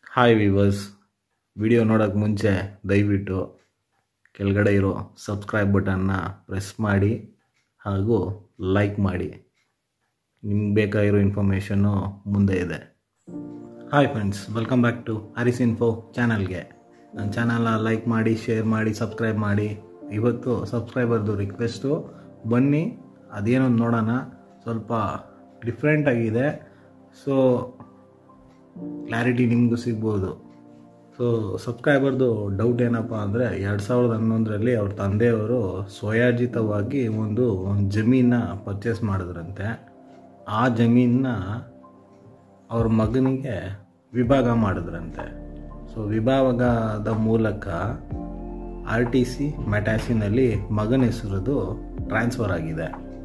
hi viewers video ನೋಡೋಕ್ಕೆ ಮುಂಚೆ ದಯವಿಟ್ಟು ಕೆಳಗಡೆ ಇರೋ ಸಬ್ಸ್ಕ್ರೈಬ್ ಬಟನ್ನ ಪ್ರೆಸ್ ಮಾಡಿ ಹಾಗೂ ಲೈಕ್ ಮಾಡಿ ನಿಮ್ಗೆ ಬೇಕಾಗಿರೋ ಇನ್ಫಾರ್ಮೇಷನ್ನು ಮುಂದೆ ಇದೆ hi friends welcome back to Haris info ಚಾನಲ್ಗೆ ನನ್ನ ಚಾನಲ್ನ ಲೈಕ್ ಮಾಡಿ ಶೇರ್ ಮಾಡಿ ಸಬ್ಸ್ಕ್ರೈಬ್ ಮಾಡಿ ಇವತ್ತು ಸಬ್ಸ್ಕ್ರೈಬರ್ದು ರಿಕ್ವೆಸ್ಟು ಬನ್ನಿ ಅದೇನೊಂದು ನೋಡೋಣ ಸ್ವಲ್ಪ ಡಿಫ್ರೆಂಟ್ ಆಗಿದೆ ಸೊ ಕ್ಲಾರಿಟಿ ನಿಮಗೂ ಸಿಗ್ಬೋದು ಸೊ ಸಬ್ಸ್ಕ್ರೈಬರ್ದು ಡೌಟ್ ಏನಪ್ಪ ಅಂದರೆ ಎರಡು ಸಾವಿರದ ಹನ್ನೊಂದರಲ್ಲಿ ಅವ್ರ ತಂದೆಯವರು ಸ್ವಯಾರ್ಜಿತವಾಗಿ ಒಂದು ಜಮೀನ ಪರ್ಚೇಸ್ ಮಾಡಿದ್ರಂತೆ ಆ ಜಮೀನನ್ನ ಅವ್ರ ಮಗನಿಗೆ ವಿಭಾಗ ಮಾಡಿದ್ರಂತೆ ಸೊ ವಿಭಾಗದ ಮೂಲಕ ಆರ್ ಟಿ ಸಿ ಮೆಟ್ಯಾಸಿನಲ್ಲಿ ಮಗನ ಹೆಸರದು ಟ್ರಾನ್ಸ್ಫರ್ ಆಗಿದೆ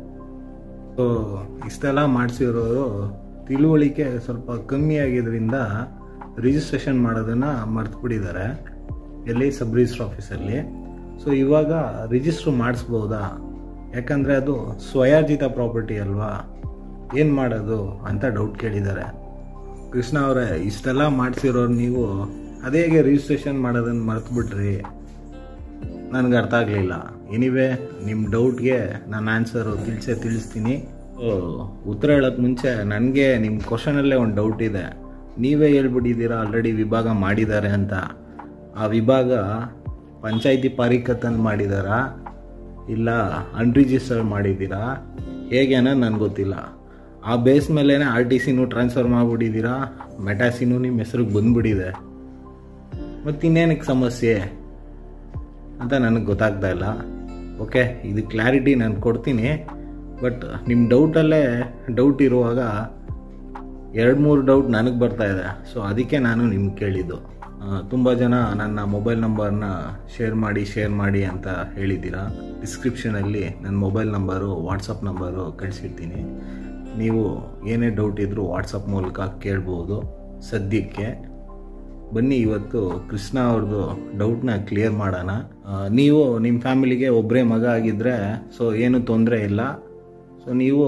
ಸೊ ಇಷ್ಟೆಲ್ಲ ಮಾಡಿಸಿರೋರು ತಿಳುವಳಿಕೆ ಸ್ವಲ್ಪ ಕಮ್ಮಿ ಆಗಿದ್ದರಿಂದ ರಿಜಿಸ್ಟ್ರೇಷನ್ ಮಾಡೋದನ್ನು ಮರ್ತ್ಬಿಟ್ಟಿದ್ದಾರೆ ಎಲ್ಲಿ ಸಬ್ ರಿಜಿಸ್ಟ್ರ್ ಆಫೀಸಲ್ಲಿ ಸೊ ಇವಾಗ ರಿಜಿಸ್ಟ್ರ್ ಮಾಡಿಸ್ಬೋದಾ ಯಾಕಂದರೆ ಅದು ಸ್ವಯಾರ್ಜಿತ ಪ್ರಾಪರ್ಟಿ ಅಲ್ವಾ ಏನು ಮಾಡೋದು ಅಂತ ಡೌಟ್ ಕೇಳಿದ್ದಾರೆ ಕೃಷ್ಣ ಅವರೇ ಇಷ್ಟೆಲ್ಲ ಮಾಡಿಸಿರೋರು ನೀವು ಅದೇ ಹೇಗೆ ರಿಜಿಸ್ಟ್ರೇಷನ್ ಮಾಡೋದನ್ನು ಮರ್ತ್ಬಿಟ್ರಿ ನನಗೆ ಅರ್ಥ ಆಗಲಿಲ್ಲ ಎನಿವೇ ನಿಮ್ಮ ಡೌಟ್ಗೆ ನಾನು ಆನ್ಸರು ತಿಳಿಸೇ ತಿಳಿಸ್ತೀನಿ ಓ ಉತ್ತರ ಹೇಳೋಕ್ಕೆ ಮುಂಚೆ ನನಗೆ ನಿಮ್ಮ ಕ್ವಶನಲ್ಲೇ ಒಂದು ಡೌಟ್ ಇದೆ ನೀವೇ ಹೇಳ್ಬಿಟ್ಟಿದ್ದೀರಾ ಆಲ್ರೆಡಿ ವಿಭಾಗ ಮಾಡಿದ್ದಾರೆ ಅಂತ ಆ ವಿಭಾಗ ಪಂಚಾಯಿತಿ ಪಾರಿಕತ್ತನ್ನು ಮಾಡಿದಾರಾ ಇಲ್ಲ ಅನ್ರಿಜಿಸ್ಟರ್ ಮಾಡಿದ್ದೀರಾ ಹೇಗೆ ಅನ್ನೋದು ನನಗೆ ಗೊತ್ತಿಲ್ಲ ಆ ಬೇಸ್ ಮೇಲೇ ಆರ್ ಟಿ ಸಿನೂ ಟ್ರಾನ್ಸ್ಫರ್ ಮಾಡಿಬಿಟ್ಟಿದ್ದೀರಾ ಮೆಟಾಸಿನೂ ನಿಮ್ಮ ಹೆಸ್ರಿಗೆ ಬಂದ್ಬಿಟ್ಟಿದೆ ಮತ್ತು ಇನ್ನೇನಕ್ಕೆ ಸಮಸ್ಯೆ ಅಂತ ನನಗೆ ಗೊತ್ತಾಗ್ತಾ ಇಲ್ಲ ಓಕೆ ಇದು ಕ್ಲಾರಿಟಿ ನಾನು ಕೊಡ್ತೀನಿ ಬಟ್ ನಿಮ್ಮ ಡೌಟಲ್ಲೇ ಡೌಟ್ ಇರುವಾಗ ಎರಡು ಮೂರು ಡೌಟ್ ನನಗೆ ಬರ್ತಾ ಇದೆ ಸೊ ಅದಕ್ಕೆ ನಾನು ನಿಮ್ಗೆ ಕೇಳಿದ್ದು ತುಂಬ ಜನ ನನ್ನ ಮೊಬೈಲ್ ನಂಬರ್ನ ಶೇರ್ ಮಾಡಿ ಶೇರ್ ಮಾಡಿ ಅಂತ ಹೇಳಿದ್ದೀರಾ ಡಿಸ್ಕ್ರಿಪ್ಷನಲ್ಲಿ ನನ್ನ ಮೊಬೈಲ್ ನಂಬರು ವಾಟ್ಸಪ್ ನಂಬರು ಕಳಿಸಿರ್ತೀನಿ ನೀವು ಏನೇ ಡೌಟ್ ಇದ್ದರೂ ವಾಟ್ಸಪ್ ಮೂಲಕ ಕೇಳ್ಬೋದು ಸದ್ಯಕ್ಕೆ ಬನ್ನಿ ಇವತ್ತು ಕೃಷ್ಣ ಅವ್ರದ್ದು ಡೌಟ್ನ ಕ್ಲಿಯರ್ ಮಾಡೋಣ ನೀವು ನಿಮ್ಮ ಫ್ಯಾಮಿಲಿಗೆ ಒಬ್ಬರೇ ಮಗ ಆಗಿದ್ದರೆ ಸೊ ಏನು ತೊಂದರೆ ಇಲ್ಲ ಸೊ ನೀವು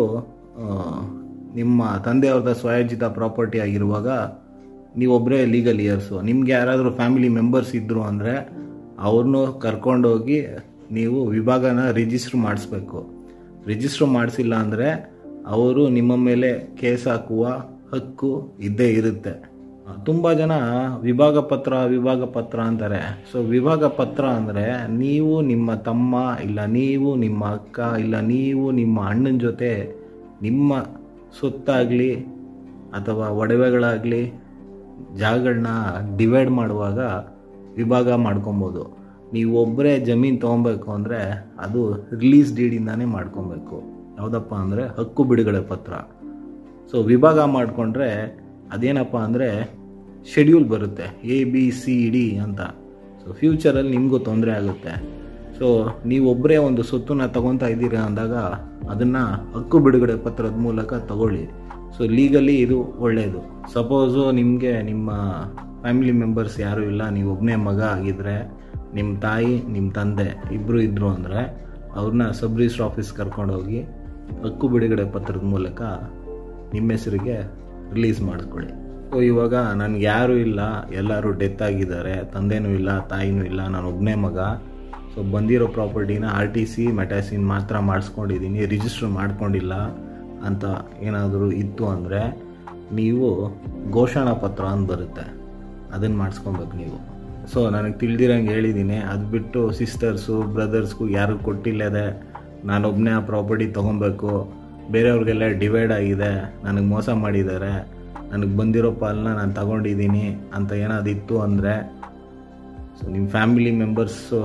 ನಿಮ್ಮ ತಂದೆಯವ್ರದ ಸ್ವಯೋಜಿತ ಪ್ರಾಪರ್ಟಿ ಆಗಿರುವಾಗ ನೀವೊಬ್ಬರೇ ಲೀಗಲ್ ಇಯರ್ಸು ನಿಮ್ಗೆ ಯಾರಾದರೂ ಫ್ಯಾಮಿಲಿ ಮೆಂಬರ್ಸ್ ಇದ್ದರು ಅಂದರೆ ಅವ್ರನ್ನೂ ಕರ್ಕೊಂಡೋಗಿ ನೀವು ವಿಭಾಗನ ರಿಜಿಸ್ಟ್ರ್ ಮಾಡಿಸ್ಬೇಕು ರಿಜಿಸ್ಟ್ರ್ ಮಾಡಿಸಿಲ್ಲ ಅಂದರೆ ಅವರು ನಿಮ್ಮ ಮೇಲೆ ಕೇಸ್ ಹಾಕುವ ಹಕ್ಕು ಇದ್ದೇ ಇರುತ್ತೆ ತುಂಬ ಜನ ವಿಭಾಗ ಪತ್ರ ವಿಭಾಗ ಪತ್ರ ಅಂತಾರೆ ಸೊ ವಿಭಾಗ ಪತ್ರ ಅಂದರೆ ನೀವು ನಿಮ್ಮ ತಮ್ಮ ಇಲ್ಲ ನೀವು ನಿಮ್ಮ ಅಕ್ಕ ಇಲ್ಲ ನೀವು ನಿಮ್ಮ ಅಣ್ಣನ ಜೊತೆ ನಿಮ್ಮ ಸೊತ್ತಾಗಲಿ ಅಥವಾ ಒಡವೆಗಳಾಗಲಿ ಜಾಗಗಳನ್ನ ಡಿವೈಡ್ ಮಾಡುವಾಗ ವಿಭಾಗ ಮಾಡ್ಕೊಬೋದು ನೀವು ಒಬ್ಬರೇ ಜಮೀನು ತೊಗೊಬೇಕು ಅಂದರೆ ಅದು ರಿಲೀಸ್ ಡೀಡಿಂದಾನೇ ಮಾಡ್ಕೊಬೇಕು ಯಾವುದಪ್ಪ ಅಂದರೆ ಹಕ್ಕು ಬಿಡುಗಡೆ ಪತ್ರ ಸೊ ವಿಭಾಗ ಮಾಡಿಕೊಂಡ್ರೆ ಅದೇನಪ್ಪ ಅಂದರೆ ಶೆಡ್ಯೂಲ್ ಬರುತ್ತೆ ಎ ಬಿ ಸಿ ಡಿ ಅಂತ ಸೊ ಫ್ಯೂಚರಲ್ಲಿ ನಿಮಗೂ ತೊಂದರೆ ಆಗುತ್ತೆ ಸೊ ನೀವೊಬ್ಬರೇ ಒಂದು ಸೊತ್ತನ್ನ ತಗೊತಾ ಇದ್ದೀರಾ ಅಂದಾಗ ಅದನ್ನು ಹಕ್ಕು ಬಿಡುಗಡೆ ಪತ್ರದ ಮೂಲಕ ತಗೊಳ್ಳಿ ಸೊ ಲೀಗಲಿ ಇದು ಒಳ್ಳೆಯದು ಸಪೋಸು ನಿಮಗೆ ನಿಮ್ಮ ಫ್ಯಾಮಿಲಿ ಮೆಂಬರ್ಸ್ ಯಾರೂ ಇಲ್ಲ ನೀವು ಒಬ್ಬನೇ ಮಗ ಆಗಿದ್ದರೆ ನಿಮ್ಮ ತಾಯಿ ನಿಮ್ಮ ತಂದೆ ಇಬ್ಬರು ಇದ್ದರು ಅಂದರೆ ಅವ್ರನ್ನ ಸಬ್ ರಿಜಿಸ್ಟ್ರ್ ಆಫೀಸ್ ಕರ್ಕೊಂಡೋಗಿ ಹಕ್ಕು ಬಿಡುಗಡೆ ಪತ್ರದ ಮೂಲಕ ನಿಮ್ಮ ಹೆಸರಿಗೆ ರಿಲೀಸ್ ಮಾಡಿಸ್ಕೊಳ್ಳಿ ಸೊ ಇವಾಗ ನನಗೆ ಯಾರೂ ಇಲ್ಲ ಎಲ್ಲರೂ ಡೆತ್ ಆಗಿದ್ದಾರೆ ತಂದೆನೂ ಇಲ್ಲ ತಾಯಿನೂ ಇಲ್ಲ ನಾನು ಒಬ್ಬನೇ ಮಗ ಸೊ ಬಂದಿರೋ ಪ್ರಾಪರ್ಟಿನ ಆರ್ ಟಿ ಸಿ ಮೆಟಾಸಿನ್ ಮಾತ್ರ ಮಾಡಿಸ್ಕೊಂಡಿದ್ದೀನಿ ರಿಜಿಸ್ಟರ್ ಮಾಡ್ಕೊಂಡಿಲ್ಲ ಅಂತ ಏನಾದರೂ ಇತ್ತು ಅಂದರೆ ನೀವು ಘೋಷಣಾ ಪತ್ರ ಅಂತ ಬರುತ್ತೆ ಅದನ್ನು ಮಾಡಿಸ್ಕೊಬೇಕು ನೀವು ಸೊ ನನಗೆ ತಿಳಿದಿರಂಗೆ ಹೇಳಿದ್ದೀನಿ ಅದು ಬಿಟ್ಟು ಸಿಸ್ಟರ್ಸು ಬ್ರದರ್ಸ್ಗೂ ಯಾರು ಕೊಟ್ಟಿಲ್ಲದೆ ನಾನೊಬ್ಬನೇ ಆ ಪ್ರಾಪರ್ಟಿ ತೊಗೊಬೇಕು ಬೇರೆಯವ್ರಿಗೆಲ್ಲ ಡಿವೈಡ್ ಆಗಿದೆ ನನಗೆ ಮೋಸ ಮಾಡಿದ್ದಾರೆ ನನಗೆ ಬಂದಿರೋ ಪಾಲನ್ನ ನಾನು ತಗೊಂಡಿದ್ದೀನಿ ಅಂತ ಏನಾದಿತ್ತು ಅಂದರೆ ಸೊ ನಿಮ್ಮ ಫ್ಯಾಮಿಲಿ ಮೆಂಬರ್ಸು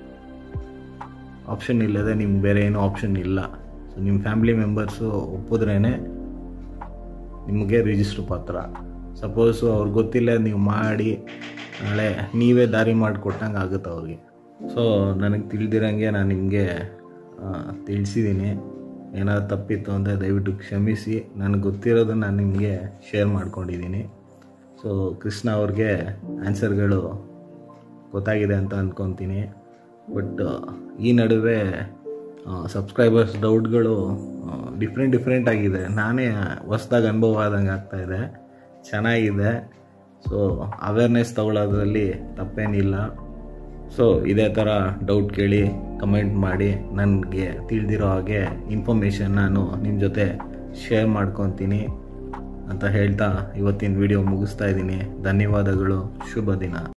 ಆಪ್ಷನ್ ಇಲ್ಲದೆ ನಿಮ್ಗೆ ಬೇರೆ ಏನೂ ಆಪ್ಷನ್ ಇಲ್ಲ ಸೊ ನಿಮ್ಮ ಫ್ಯಾಮಿಲಿ ಮೆಂಬರ್ಸು ಒಪ್ಪಿದ್ರೇ ನಿಮಗೆ ರಿಜಿಸ್ಟ್ರ್ ಪತ್ರ ಸಪೋಸು ಅವ್ರಿಗೆ ಗೊತ್ತಿಲ್ಲ ನೀವು ಮಾಡಿ ನಾಳೆ ನೀವೇ ದಾರಿ ಮಾಡಿಕೊಟ್ಟಂಗೆ ಆಗುತ್ತೆ ಅವ್ರಿಗೆ ಸೊ ನನಗೆ ತಿಳಿದಿರಂಗೆ ನಾನು ನಿಮಗೆ ತಿಳಿಸಿದ್ದೀನಿ ಏನಾದ್ರು ತಪ್ಪಿತ್ತು ಅಂದರೆ ದಯವಿಟ್ಟು ಕ್ಷಮಿಸಿ ನನಗೆ ಗೊತ್ತಿರೋದನ್ನು ನಾನು ನಿಮಗೆ ಶೇರ್ ಮಾಡ್ಕೊಂಡಿದ್ದೀನಿ ಸೊ ಕೃಷ್ಣ ಅವ್ರಿಗೆ ಆನ್ಸರ್ಗಳು ಗೊತ್ತಾಗಿದೆ ಅಂತ ಅಂದ್ಕೊತೀನಿ ಬಟ್ ಈ ನಡುವೆ ಸಬ್ಸ್ಕ್ರೈಬರ್ಸ್ ಡೌಟ್ಗಳು ಡಿಫ್ರೆಂಟ್ ಡಿಫ್ರೆಂಟ್ ಆಗಿದೆ ನಾನೇ ಹೊಸ್ದಾಗಿ ಅನುಭವ ಆದಂಗೆ ಆಗ್ತಾಯಿದೆ ಚೆನ್ನಾಗಿದೆ ಸೊ ಅವೇರ್ನೆಸ್ ತಗೊಳ್ಳೋದ್ರಲ್ಲಿ ತಪ್ಪೇನಿಲ್ಲ ಸೊ ಇದೇ ಥರ ಡೌಟ್ ಕೇಳಿ ಕಮೆಂಟ್ ಮಾಡಿ ನನಗೆ ತಿಳಿದಿರೋ ಹಾಗೆ ಇನ್ಫಾರ್ಮೇಷನ್ ನಾನು ನಿಮ್ಮ ಜೊತೆ ಶೇರ್ ಮಾಡ್ಕೊತೀನಿ ಅಂತ ಹೇಳ್ತಾ ಇವತ್ತಿನ ವಿಡಿಯೋ ಮುಗಿಸ್ತಾ ಇದ್ದೀನಿ ಧನ್ಯವಾದಗಳು ಶುಭ ದಿನ